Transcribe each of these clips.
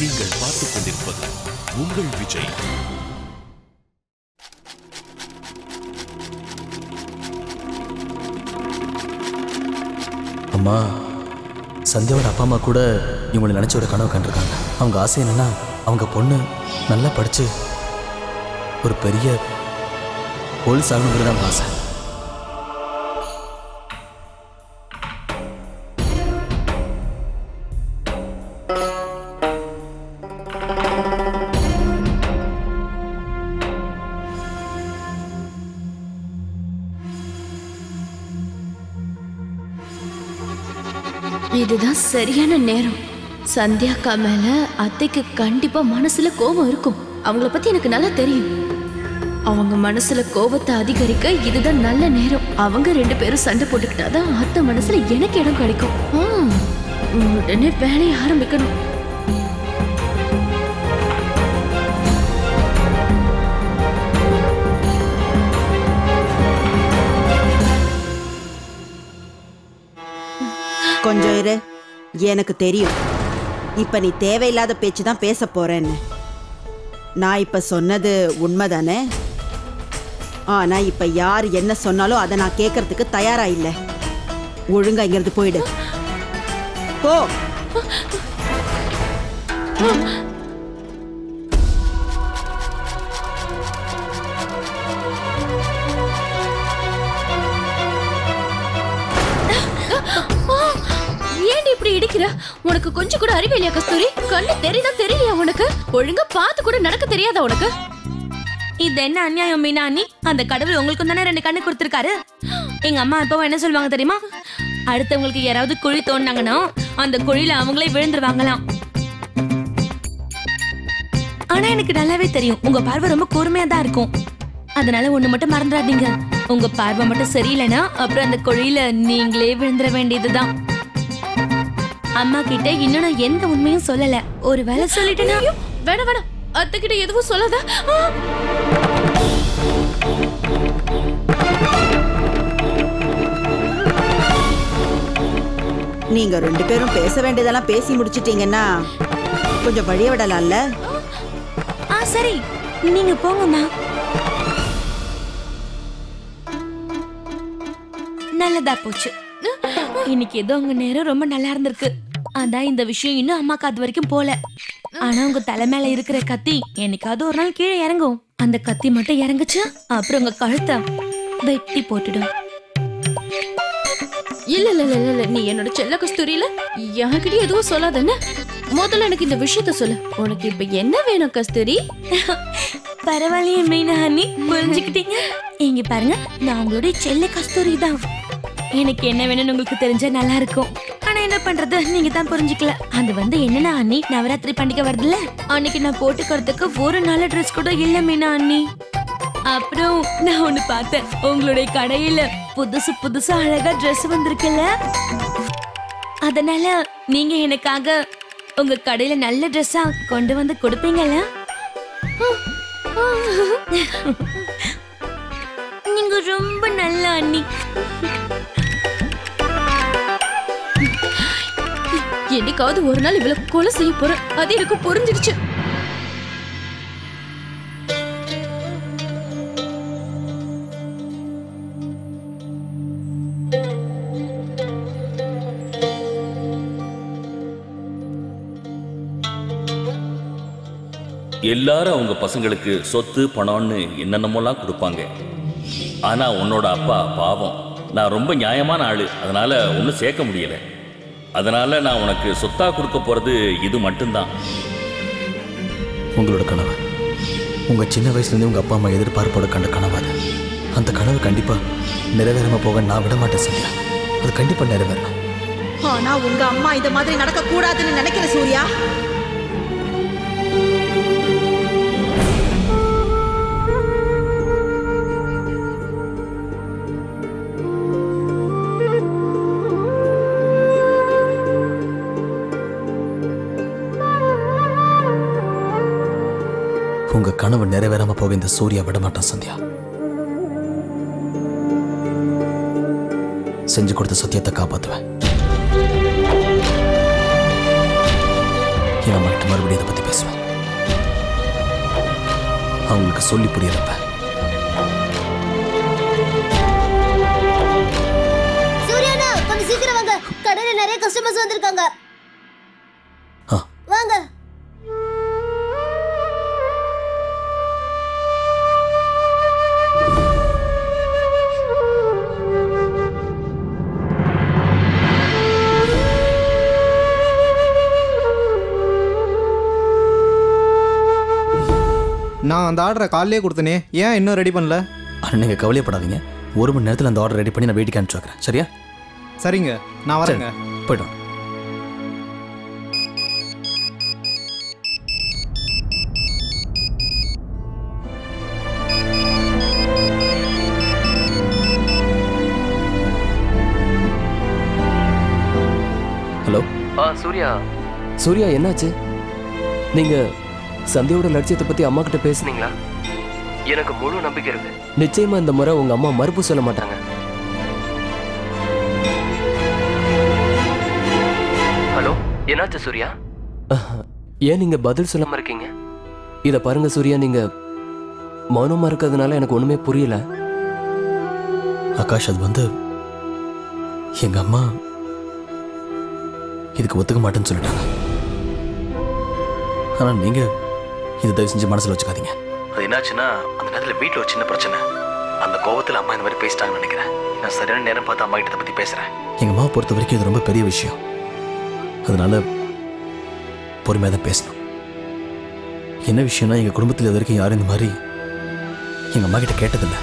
நீங்கள் பார்த்துக் கொண்டிருப்பது உங்கள் விஜய் அம்மா சந்தியாவோட அப்பா அம்மா கூட இவங்களை நினச்ச ஒரு கனவு கண்டிருக்காங்க அவங்க ஆசை என்னன்னா அவங்க பொண்ணு நல்லா படித்து ஒரு பெரிய போலீஸ் ஆகணுங்கிறது அவங்க ஆசை இதுதான் சரியான நேரம் சந்தியாக்கா மேல அத்தைக்கு கண்டிப்பா மனசுல கோபம் இருக்கும் அவங்கள பத்தி எனக்கு நல்லா தெரியும் அவங்க மனசுல கோபத்தை அதிகரிக்க இதுதான் நல்ல நேரம் அவங்க ரெண்டு பேரும் சண்டை போட்டுக்கிட்டாதான் அத்தை மனசுல எனக்கு இடம் கிடைக்கும் ஆ, உடனே வேலையை ஆரம்பிக்கணும் கொஞ்சம் இரு எனக்கு தெரியும் இப்ப நீ தேவையில்லாத பேச்சு தான் பேச போறேன்னு நான் இப்ப சொன்னது உண்மைதானே ஆனா இப்ப யார் என்ன சொன்னாலும் அதை நான் கேட்கறதுக்கு தயாரா இல்ல ஒழுங்கா இங்கிருந்து போயிடு போ ஆ, ஏன்டி இப்படி இடிக்கிற உனக்கு கொஞ்சம் கூட அறிவு இல்லையா கஸ்தூரி கண்ணு தெரியுதா தெரியலையா உனக்கு ஒழுங்கா பார்த்து கூட நடக்க தெரியாதா உனக்கு இது என்ன அநியாயம் மீனா அண்ணி அந்த கடவுள் உங்களுக்கு தானே ரெண்டு கண்ணு கொடுத்துருக்காரு எங்க அம்மா அப்பாவும் என்ன சொல்லுவாங்க தெரியுமா அடுத்தவங்களுக்கு யாராவது குழி தோண்டினாங்கன்னா அந்த குழியில அவங்களே விழுந்துருவாங்களாம் ஆனா எனக்கு நல்லாவே தெரியும் உங்க பார்வை ரொம்ப கூர்மையா தான் இருக்கும் அதனால ஒண்ணு மட்டும் மறந்துடாதீங்க உங்க பார்வை மட்டும் சரியில்லைன்னா அப்புறம் அந்த குழியில நீங்களே விழுந்துட வேண்டியதுதான் அம்மா கிட்ட இன்னும் நான் எந்த உண்மையும் சொல்லல ஒரு வேலை சொல்லிட்டேன்னா ஐயோ, வேணாம் வேணாம் அத்தை கிட்ட எதுவும் சொல்லாத ஆ, நீங்க ரெண்டு பேரும் பேச வேண்டியதெல்லாம் பேசி முடிச்சிட்டீங்கன்னா கொஞ்சம் வழிய விடலாம்ல ஆ சரி நீங்க போங்கம்மா நல்லதா போச்சு இன்னைக்கு ஏதோ உங்க நேரம் ரொம்ப நல்லா இருந்திருக்கு அதான் இந்த விஷயம் இன்னும் அம்மாக்கு அது வரைக்கும் போல ஆனா உங்க தலை மேல இருக்கிற கத்தி என்னைக்காவது ஒரு நாள் கீழே இறங்கும் அந்த கத்தி மட்டும் இறங்குச்சு அப்புறம் உங்க கழுத்தை வெட்டி போட்டுடும் இல்ல இல்ல இல்ல இல்ல நீ என்னோட செல்ல கஸ்தூரியில யார்கிட்ட எதுவும் சொல்லாதன்னு முதல்ல எனக்கு இந்த விஷயத்த சொல்லு உனக்கு இப்ப என்ன வேணும் கஸ்தூரி பரவாயில்லையே மீனா அண்ணி புரிஞ்சுக்கிட்டீங்க இங்க பாருங்க நான் உங்களுடைய செல்ல கஸ்தூரி தான் எனக்கு என்ன வேணும்னு உங்களுக்கு தெரிஞ்சா நல்லா இருக்கும் ஆனா என்ன பண்றது நீங்க தான் புரிஞ்சுக்கல அது வந்து என்னன்னா அண்ணி நவராத்திரி பண்டிகை வருதுல்ல அன்னைக்கு நான் போட்டுக்கிறதுக்கு ஒரு நல்ல ட்ரெஸ் கூட இல்ல மீனா அண்ணி அப்புறம் நான் ஒண்ணு பார்த்தேன் உங்களுடைய கடையில புதுசு புதுசா அழகா ட்ரெஸ் வந்திருக்குல்ல அதனால நீங்க எனக்காக உங்க கடையில நல்ல ட்ரெஸ்ஸா கொண்டு வந்து கொடுப்பீங்கல்ல நீங்க ரொம்ப நல்ல அண்ணி என்னைக்காவது ஒரு நாள் இவள கொலை செய்ய போறேன் அது எனக்கு புரிஞ்சிடுச்சு எல்லாரும் அவங்க பசங்களுக்கு சொத்து பணம்னு என்னென்னமோலாம் கொடுப்பாங்க ஆனா உன்னோட அப்பா பாவம் நான் ரொம்ப நியாயமான ஆளு அதனால ஒன்றும் சேர்க்க முடியல அதனால நான் உனக்கு சொத்தா கொடுக்க போறது இது மட்டும்தான் உங்களோட கனவு உங்கள் சின்ன வயசுலேருந்து உங்கள் அப்பா அம்மா எதிர்பார்ப்போட கண்ட கனவு அது அந்த கனவு கண்டிப்பாக நிறைவேறாம போக நான் விட மாட்டேன் சந்தியா அது கண்டிப்பாக நிறைவேறணும் ஆனா உங்க அம்மா இந்த மாதிரி நடக்க கூடாதுன்னு நினைக்கிற சூர்யா உங்கள் கனவு நிறைவேறாம போக இந்த சூர்யா விட மாட்டான் சந்தியா செஞ்சு கொடுத்த சத்தியத்தை காப்பாற்றுவேன் என் அம்மா கிட்ட மறுபடியும் இதை பற்றி பேசுவேன் அவங்களுக்கு சொல்லி புரியறப்ப சூர்யாண்ணா கொஞ்சம் சீக்கிரம் வாங்க கடையில நிறைய கஸ்டமர்ஸ் வந்திருக்காங்க ஆ வாங்க நான் அந்த ஆர்டரை காலையிலே கொடுத்தனே ஏன் இன்னும் ரெடி பண்ணல ஆனால் நீங்கள் கவலையப்படாதீங்க ஒரு மணி நேரத்தில் அந்த ஆர்டர் ரெடி பண்ணி நான் வீட்டுக்கு அனுப்பிச்சு வைக்கிறேன் சரியா சரிங்க நான் வரேங்க போய்ட்டு வாங்க. ஹலோ ஆ சூர்யா சூர்யா என்னாச்சு நீங்க சந்தியாவோட லட்சியத்தை பத்தி அம்மா கிட்ட பேசுனீங்களா எனக்கு முழு நம்பிக்கை இருக்கு நிச்சயமா இந்த முறை உங்க அம்மா மறுப்பு சொல்ல மாட்டாங்க ஹலோ என்னாச்சு சூர்யா ஏன் நீங்க பதில் சொல்லாம இருக்கீங்க இத பாருங்க சூர்யா நீங்க மௌனமா இருக்கிறதுனால எனக்கு ஒண்ணுமே புரியல ஆகாஷ் அது வந்து எங்க அம்மா இதுக்கு ஒத்துக்க மாட்டேன்னு சொல்லிட்டாங்க ஆனா நீங்க இது தயவு செஞ்சு மனசுல வச்சுக்காதீங்க அது என்னாச்சுன்னா அந்த நேரத்தில் வீட்டில் ஒரு சின்ன பிரச்சனை அந்த கோவத்தில் அம்மா இந்த மாதிரி பேசிட்டாங்கன்னு நினைக்கிறேன் நான் சரியான நேரம் பார்த்து அம்மா கிட்ட இதை பத்தி பேசுறேன் எங்க அம்மாவை பொறுத்த வரைக்கும் இது ரொம்ப பெரிய விஷயம் அதனால பொறுமையாக தான் பேசணும் என்ன விஷயம்னா எங்க குடும்பத்தில் இது வரைக்கும் யாரும் இந்த மாதிரி எங்க அம்மா கிட்ட கேட்டதில்லை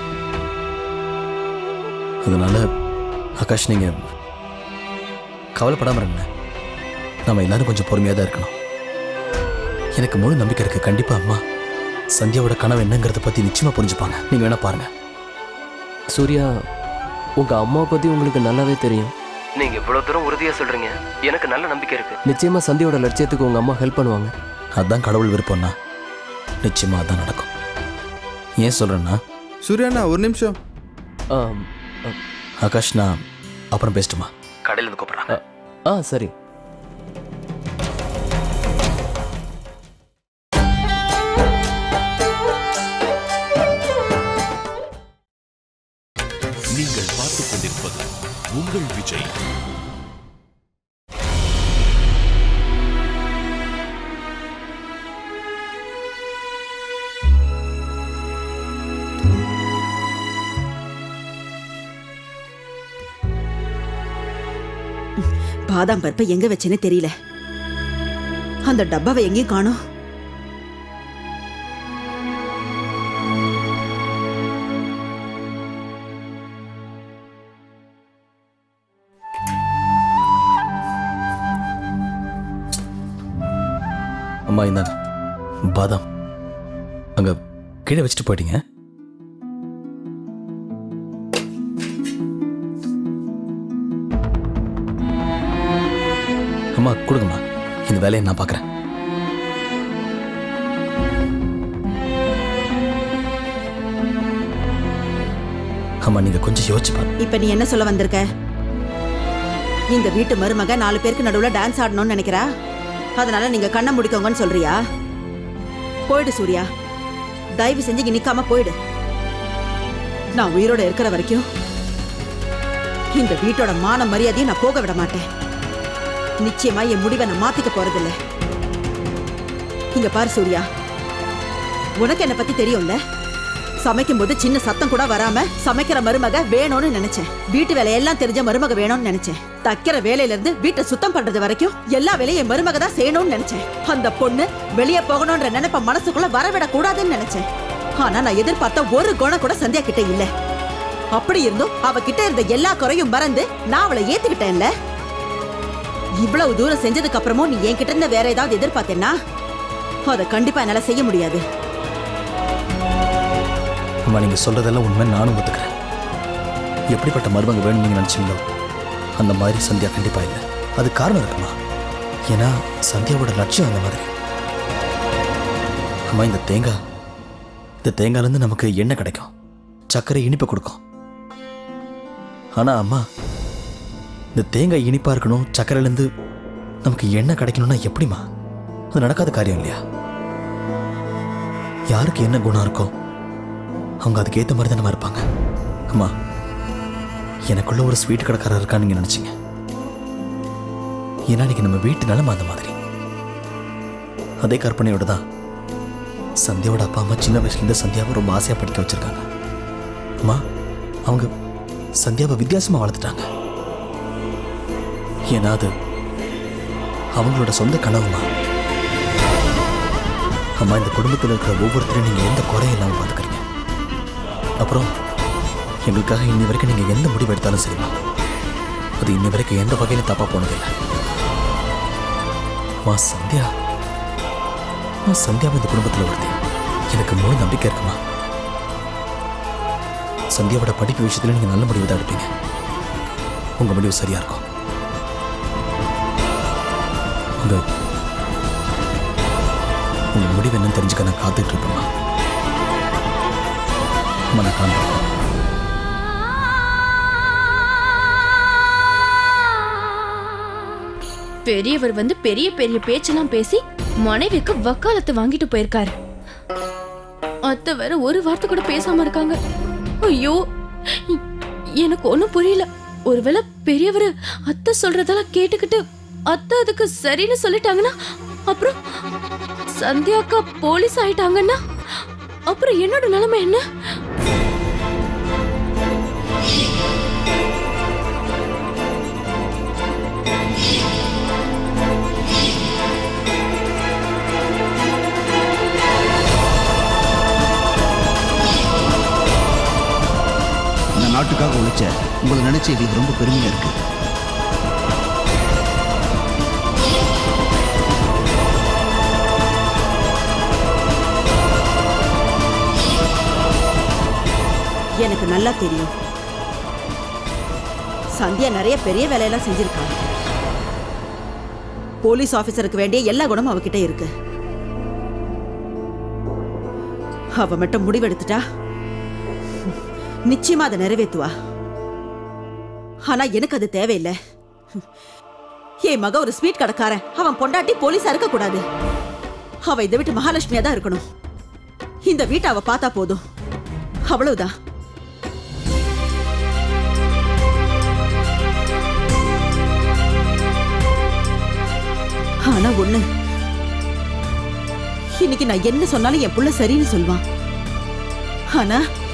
அதனால ஆகாஷ் நீங்க கவலைப்படாம இருங்க நாம எல்லாரும் கொஞ்சம் பொறுமையாக தான் இருக்கணும் எனக்கு முழு நம்பிக்கை இருக்கு கண்டிப்பா அம்மா சந்தியாவோட கனவு என்னங்கிறத பத்தி நிச்சயமா புரிஞ்சுப்பாங்க நீங்க வேணா பாருங்க சூர்யா உங்க அம்மா பத்தி உங்களுக்கு நல்லாவே தெரியும் நீங்க இவ்வளவு தூரம் உறுதியா சொல்றீங்க எனக்கு நல்ல நம்பிக்கை இருக்கு நிச்சயமா சந்தியோட லட்சியத்துக்கு உங்க அம்மா ஹெல்ப் பண்ணுவாங்க அதான் கடவுள் விருப்பம்னா நிச்சயமா அதான் நடக்கும் ஏன் சொல்றேன்னா சூர்யாண்ணா ஒரு நிமிஷம் ஆம், ஆ, ஆகாஷ் நான் அப்புறம் பேசட்டுமா கடையில் இருந்து கூப்பிட்றாங்க ஆ சரி நீங்கள் பார்த்துக் கொண்டிருப்பது உங்கள் விஜய் பாதாம் பருப்பை எங்க வச்சேனே தெரியல அந்த டப்பாவை எங்கேயும் காணோம் அம்மா இந்தாங்க பாதாம் அங்க கீழே வச்சுட்டு போயிட்டீங்க அம்மா கொடுங்கம்மா இந்த வேலையை நான் பார்க்குறேன் அம்மா நீங்க கொஞ்சம் யோசிச்சு பாருங்க இப்ப நீ என்ன சொல்ல வந்திருக்க இந்த வீட்டு மருமக நாலு பேருக்கு நடுவுல டான்ஸ் ஆடணும்னு நினைக்கிறா அதனால நீங்க கண்ணை முடிக்கோங்கன்னு சொல்றியா போயிடு சூர்யா தயவு செஞ்சு இங்க நிக்காம போயிடு நான் உயிரோட இருக்கிற வரைக்கும் இந்த வீட்டோட மான மரியாதையை நான் போக விட மாட்டேன் நிச்சயமா என் முடிவை நான் மாத்திக்க போறதில்ல இங்க பாரு சூர்யா உனக்கு என்ன பத்தி தெரியும்ல சமைக்கும் போது சின்ன சத்தம் கூட வராம சமைக்கிற மருமக வேணும்னு நினைச்சேன் வீட்டு வேலையெல்லாம் தெரிஞ்ச மருமக வேணும்னு நினைச்சேன் தைக்கிற வேலையில இருந்து வீட்டை சுத்தம் பண்றது வரைக்கும் எல்லா வேலையும் என் மருமக தான் செய்யணும்னு நினைச்சேன் அந்த பொண்ணு வெளியே போகணும்ன்ற நினைப்ப மனசுக்குள்ள வரவிட கூடாதுன்னு நினைச்சேன் ஆனா நான் எதிர்பார்த்த ஒரு குணம் கூட சந்தியா கிட்ட இல்ல அப்படி இருந்தும் அவ கிட்ட இருந்த எல்லா குறையும் மறந்து நான் அவளை ஏத்துக்கிட்டேன்ல இவ்வளவு தூரம் செஞ்சதுக்கு அப்புறமும் நீ என்கிட்ட இருந்து வேற ஏதாவது எதிர்பார்த்தேன்னா அதை கண்டிப்பா என்னால செய்ய முடியாது அம்மா நீங்க சொல்றதெல்லாம் உண்மை நானும் ஒத்துக்கிறேன் எப்படிப்பட்ட மருமங்க வேணும் நீங்க நினைச்சீங்களோ அந்த மாதிரி சந்தியா கண்டிப்பா இல்லை அது காரணம் இருக்குமா ஏன்னா சந்தியாவோட லட்சியம் அந்த மாதிரி அம்மா இந்த தேங்காய் இந்த தேங்காயிலேருந்து நமக்கு எண்ணெய் கிடைக்கும் சர்க்கரை இனிப்பை கொடுக்கும் ஆனா அம்மா இந்த தேங்காய் இனிப்பா இருக்கணும் சர்க்கரையிலேருந்து நமக்கு எண்ணெய் கிடைக்கணும்னா எப்படிம்மா அது நடக்காத காரியம் இல்லையா யாருக்கு என்ன குணம் இருக்கோ அவங்க அதுக்கு ஏற்ற மாதிரி தானே இருப்பாங்க அம்மா எனக்குள்ள ஒரு ஸ்வீட் கடைக்காரர் இருக்கான்னு நீங்க நினைச்சீங்க ஏன்னா இன்னைக்கு நம்ம வீட்டு நிலைமை அந்த மாதிரி அதே கற்பனையோட தான் சந்தியாவோட அப்பா அம்மா சின்ன வயசுலேருந்து சந்தியாவை ரொம்ப ஆசையாக படிக்க வச்சிருக்காங்க அம்மா அவங்க சந்தியாவை வித்தியாசமாக வளர்த்துட்டாங்க ஏன்னா அது அவங்களோட சொந்த கனவுமா அம்மா இந்த குடும்பத்தில் இருக்கிற ஒவ்வொருத்தரையும் நீங்கள் எந்த குறையும் இல்லாமல் பார்த்துக்கிறீங்க அப்புறம் எங்களுக்காக இன்னி வரைக்கும் நீங்கள் எந்த முடிவு எடுத்தாலும் சரிம்மா அது இன்னி வரைக்கும் எந்த வகையிலும் தப்பாக போனதில்லை மா சந்தியா மா சந்தியாவை இந்த குடும்பத்தில் ஒருத்தி எனக்கு முழு நம்பிக்கை இருக்குமா சந்தியாவோட படிப்பு விஷயத்தில் நீங்கள் நல்ல முடிவு தான் எடுப்பீங்க உங்கள் முடிவு சரியாக இருக்கும் உங்க உங்க முடிவு என்னன்னு தெரிஞ்சுக்க நான் காத்துட்டு இருப்பேம்மா அம்மா நான் கிளம்புறேன் பெரியவர் வந்து பெரிய பெரிய பேச்செல்லாம் பேசி மனைவிக்கு வக்காலத்து வாங்கிட்டு போயிருக்காரு அத்தை வேற ஒரு வார்த்தை கூட பேசாம இருக்காங்க ஐயோ எ- எனக்கு ஒண்ணும் புரியல ஒருவேளை பெரியவர் அத்தை சொல்றதெல்லாம் கேட்டுக்கிட்டு அத்தை அதுக்கு சரின்னு சொல்லிட்டாங்கன்னா அப்புறம் சந்தியாக்கா போலீஸ் ஆயிட்டாங்கன்னா அப்புறம் என்னோட நிலைமை என்ன இந்த நாட்டுக்காக உழைச்ச உங்களை நினைச்சு எங்களுக்கு ரொம்ப பெருமையா இருக்கு எனக்கு நல்லா தெரியும் சந்தியா நிறைய பெரிய வேலையெல்லாம் செஞ்சிருக்காங்க போலீஸ் ஆபீசருக்கு வேண்டிய எல்லா குணமும் அவகிட்ட இருக்கு அவ மட்டும் முடிவெடுத்துட்டா நிச்சயமா அதை நிறைவேத்துவா ஆனா எனக்கு அது தேவையில்லை என் மக ஒரு ஸ்வீட் கடைக்காரன் அவன் பொண்டாட்டி போலீஸா இருக்க கூடாது அவ இதை விட்டு மகாலட்சுமியா தான் இருக்கணும் இந்த வீட்டை அவ பார்த்தா போதும் அவ்வளவுதான் ஆனா ஒண்ணு இன்னைக்கு நான் என்ன சொன்னாலும் என் புள்ள சரின்னு சொல்வான் ஆனா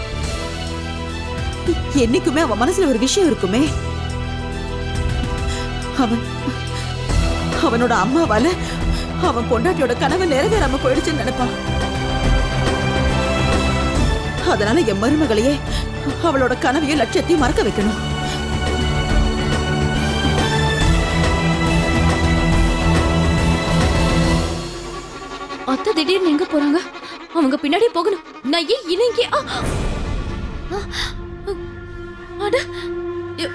என்னைக்குமே அவன் மனசுல ஒரு விஷயம் இருக்குமே அவன் அவனோட அம்மாவால அவன் பொண்டாட்டியோட கனவு நிறைவேறாம போயிடுச்சுன்னு நினைப்பான் அதனால என் மருமகளையே அவளோட கனவையும் லட்சியத்தையும் மறக்க வைக்கணும் அத்தை திடீர்னு எங்க போறாங்க அவங்க பின்னாடி போகணும் நான் ஏன் இணங்கி ஆ! ஆ! அட எ-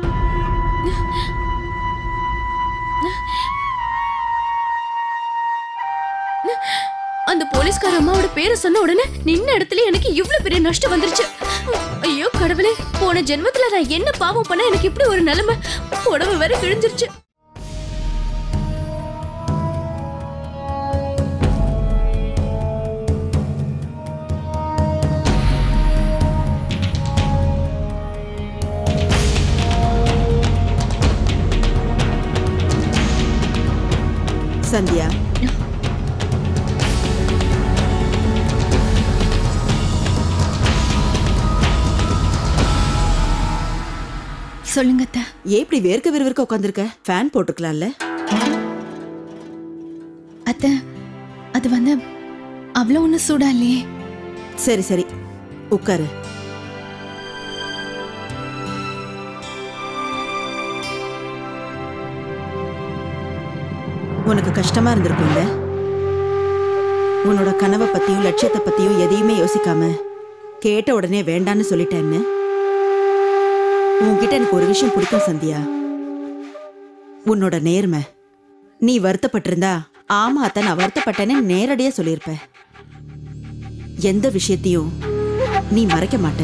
அந்த போலீஸ்கார அம்மாவோட பேரை சொன்ன உடனே நின்ன இடத்துல எனக்கு இவ்ளோ பெரிய நஷ்டம் வந்துருச்சு ஐயோ கடவுளே போன ஜென்மத்துல நான் என்ன பாவம் பண்ண எனக்கு இப்படி ஒரு நிலைமை உடம்பு வேற கிழிஞ்சிருச்சு சந்தியா சொல்லுங்க அத்தை ஏன் இப்படி வேர்க்க விறுவிறுக்க உட்காந்துருக்க ஃபேன் போட்டுக்கலாம்ல அத்தை அது வந்து அவ்வளோ ஒன்றும் சூடா இல்லையே சரி சரி உட்காரு உனக்கு கஷ்டமா இருந்திருக்கும்ல உன்னோட கனவை பத்தியும் லட்சியத்தை பத்தியும் எதையுமே யோசிக்காம கேட்ட உடனே வேண்டான்னு சொல்லிட்டேன்னு உன்கிட்ட எனக்கு ஒரு விஷயம் பிடிக்கும் சந்தியா உன்னோட நேர்மை நீ வருத்தப்பட்டிருந்தா ஆமா அத்தை நான் வருத்தப்பட்டேன்னு நேரடியா சொல்லியிருப்ப எந்த விஷயத்தையும் நீ மறைக்க மாட்ட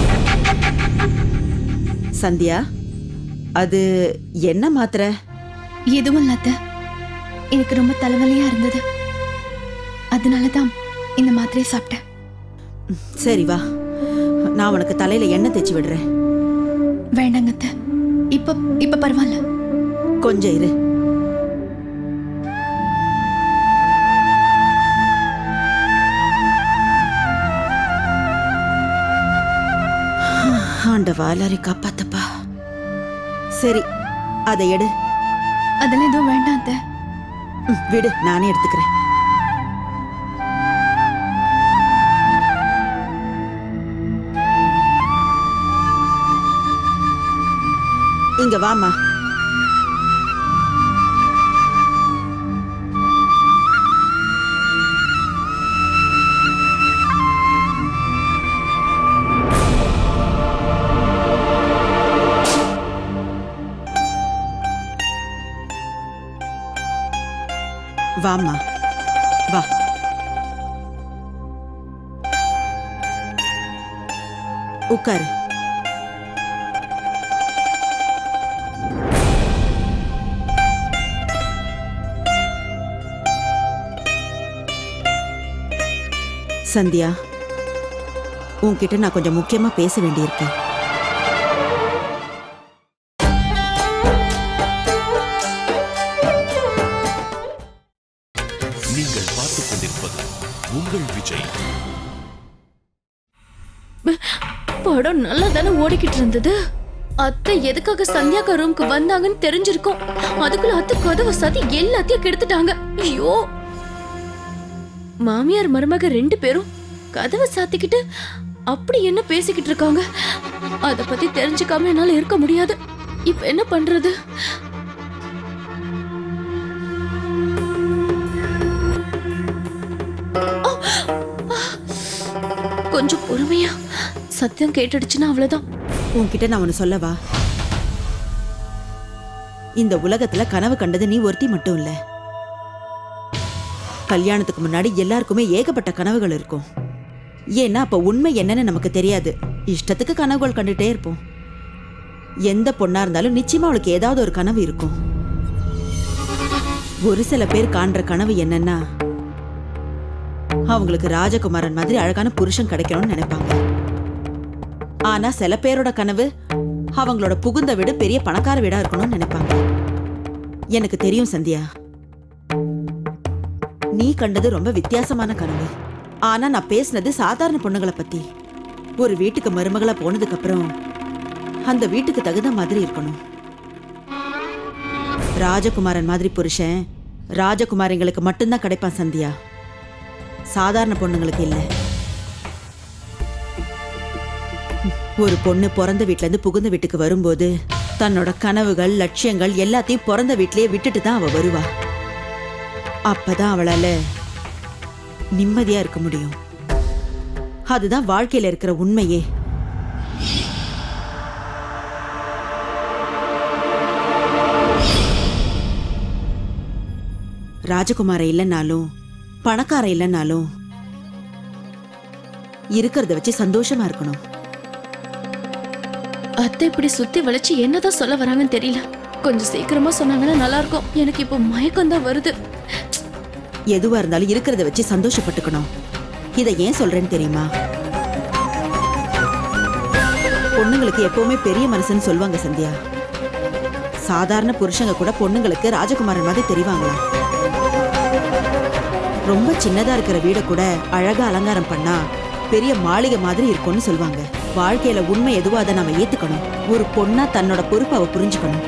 சந்தியா அது என்ன மாத்திர எதுவும் இல்லாத எனக்கு ரொம்ப தலைவலியா இருந்தது அதனால தான் இந்த மாத்திரையை சாப்பிட்டேன் சரி வா நான் உனக்கு தலையில எண்ணெய் தேய்ச்சி விடுறேன் வேண்டாங்க அத்தை இப்ப இப்ப பரவாயில்ல கொஞ்சம் இரு ஆண்டவா எல்லாரையும் காப்பாத்தப்பா சரி அதை எடு அதெல்லாம் எதுவும் வேண்டாம் அத்தை ம், விடு நானே எடுத்துக்கிறேன் இங்க வாம்மா வாம்மா வா உட்காரு சந்தியா உன்கிட்ட நான் கொஞ்சம் முக்கியமா பேச வேண்டியிருக்கு நீங்கள் பார்த்துக் கொண்டிருப்பது உங்கள் விஜய் படம் நல்லா தானே ஓடிக்கிட்டு இருந்தது அத்தை எதுக்காக சந்தியாக்கா ரூம்க்கு வந்தாங்கன்னு தெரிஞ்சிருக்கும் அதுக்குள்ள அத்தை கதவை சதி எல்லாத்தையும் கெடுத்துட்டாங்க ஐயோ மாமியார் மருமக ரெண்டு பேரும் கதவை சாத்திக்கிட்டு அப்படி என்ன பேசிக்கிட்டு இருக்காங்க அத பத்தி தெரிஞ்சுக்காம என்னால இருக்க முடியாது இப்ப என்ன பண்றது கொஞ்சம் பொறுமையா சத்தியம் கேட்டுடுச்சுன்னா அவ்வளவுதான் உன்கிட்ட நான் ஒன்னு சொல்லவா இந்த உலகத்துல கனவு கண்டது நீ ஒருத்தி மட்டும் இல்ல கல்யாணத்துக்கு முன்னாடி எல்லாருக்குமே ஏகப்பட்ட கனவுகள் இருக்கும் ஏன்னா அப்ப உண்மை என்னன்னு நமக்கு தெரியாது இஷ்டத்துக்கு கனவுகள் கண்டுட்டே இருப்போம் எந்த பொண்ணா இருந்தாலும் நிச்சயமா அவளுக்கு ஏதாவது ஒரு கனவு இருக்கும் ஒரு சில பேர் காண்ற கனவு என்னன்னா அவங்களுக்கு ராஜகுமாரன் மாதிரி அழகான புருஷன் கிடைக்கணும்னு நினைப்பாங்க ஆனா சில பேரோட கனவு அவங்களோட புகுந்த வீடு பெரிய பணக்கார வீடா இருக்கணும்னு நினைப்பாங்க எனக்கு தெரியும் சந்தியா நீ கண்டது ரொம்ப வித்தியாசமான கனவு ஆனா நான் பேசுனது சாதாரண பொண்ணுங்களை பத்தி ஒரு வீட்டுக்கு மருமகளா போனதுக்கு அப்புறம் அந்த வீட்டுக்கு தகுந்த மாதிரி இருக்கணும் ராஜகுமாரன் மாதிரி புருஷன் ராஜகுமாரிங்களுக்கு மட்டும்தான் கிடைப்பான் சந்தியா சாதாரண பொண்ணுங்களுக்கு இல்லை ஒரு பொண்ணு பிறந்த வீட்ல இருந்து புகுந்த வீட்டுக்கு வரும்போது தன்னோட கனவுகள் லட்சியங்கள் எல்லாத்தையும் பிறந்த வீட்லயே விட்டுட்டு தான் அவ வருவா அப்பதான் அவளால நிம்மதியா இருக்க முடியும் அதுதான் வாழ்க்கையில இருக்கிற உண்மையே ராஜகுமார இல்லைனாலும் பணக்கார இல்லைனாலும் இருக்கிறத வச்சு சந்தோஷமா இருக்கணும் அத்தை இப்படி சுத்தி வளைச்சு என்னதான் சொல்ல வராங்கன்னு தெரியல கொஞ்சம் சீக்கிரமா சொன்னாங்கன்னா நல்லா இருக்கும் எனக்கு இப்போ மயக்கம் தான் வருது எதுவா இருந்தாலும் இருக்கிறத வச்சு சந்தோஷப்பட்டுக்கணும் இதை ஏன் சொல்றேன்னு தெரியுமா பொண்ணுங்களுக்கு எப்பவுமே பெரிய மனசுன்னு சொல்லுவாங்க சந்தியா சாதாரண புருஷங்க கூட பொண்ணுங்களுக்கு ராஜகுமாரன் மாதிரி தெரிவாங்களா ரொம்ப சின்னதா இருக்கிற வீட கூட அழகா அலங்காரம் பண்ணா பெரிய மாளிகை மாதிரி இருக்கும்னு சொல்லுவாங்க வாழ்க்கையில உண்மை எதுவோ அதை நாம ஏத்துக்கணும் ஒரு பொண்ணா தன்னோட பொறுப்பை அவ புரிஞ்சுக்கணும்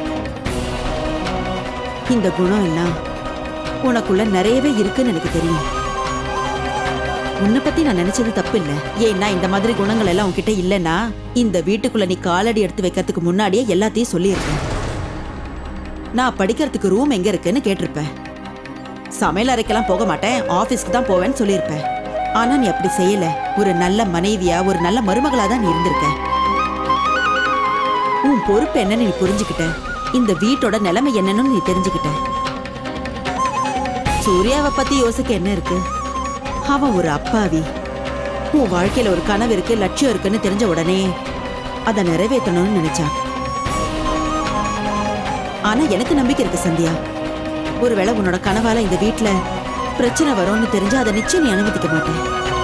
இந்த குணம் எல்லாம் உனக்குள்ள நிறையவே இருக்குன்னு எனக்கு தெரியும் உன்னை பத்தி நான் நினைச்சது தப்பு இல்ல ஏன்னா இந்த மாதிரி குணங்கள் எல்லாம் உன்கிட்ட இல்லைன்னா இந்த வீட்டுக்குள்ள நீ காலடி எடுத்து வைக்கிறதுக்கு முன்னாடியே எல்லாத்தையும் சொல்லியிருப்பேன் நான் படிக்கிறதுக்கு ரூம் எங்க இருக்குன்னு கேட்டிருப்பேன் சமையல் அறைக்கெல்லாம் போக மாட்டேன் ஆபீஸ்க்கு தான் போவேன்னு சொல்லியிருப்பேன் ஆனா நீ அப்படி செய்யல ஒரு நல்ல மனைவியா ஒரு நல்ல மருமகளா தான் நீ இருந்திருக்க உன் பொறுப்பு என்னன்னு நீ புரிஞ்சுக்கிட்ட இந்த வீட்டோட நிலைமை என்னன்னு நீ தெரிஞ்சுக்கிட்ட சூர்யாவை பத்தி யோசிக்க என்ன இருக்கு அவன் ஒரு அப்பாவி உன் வாழ்க்கையில ஒரு கனவு இருக்கு லட்சியம் இருக்குன்னு தெரிஞ்ச உடனே அதை நிறைவேற்றணும்னு நினைச்சான் ஆனா எனக்கு நம்பிக்கை இருக்கு சந்தியா ஒருவேளை உன்னோட கனவால இந்த வீட்ல பிரச்சனை வரும்னு தெரிஞ்சா அதை நிச்சயம் நீ அனுமதிக்க மாட்டேன்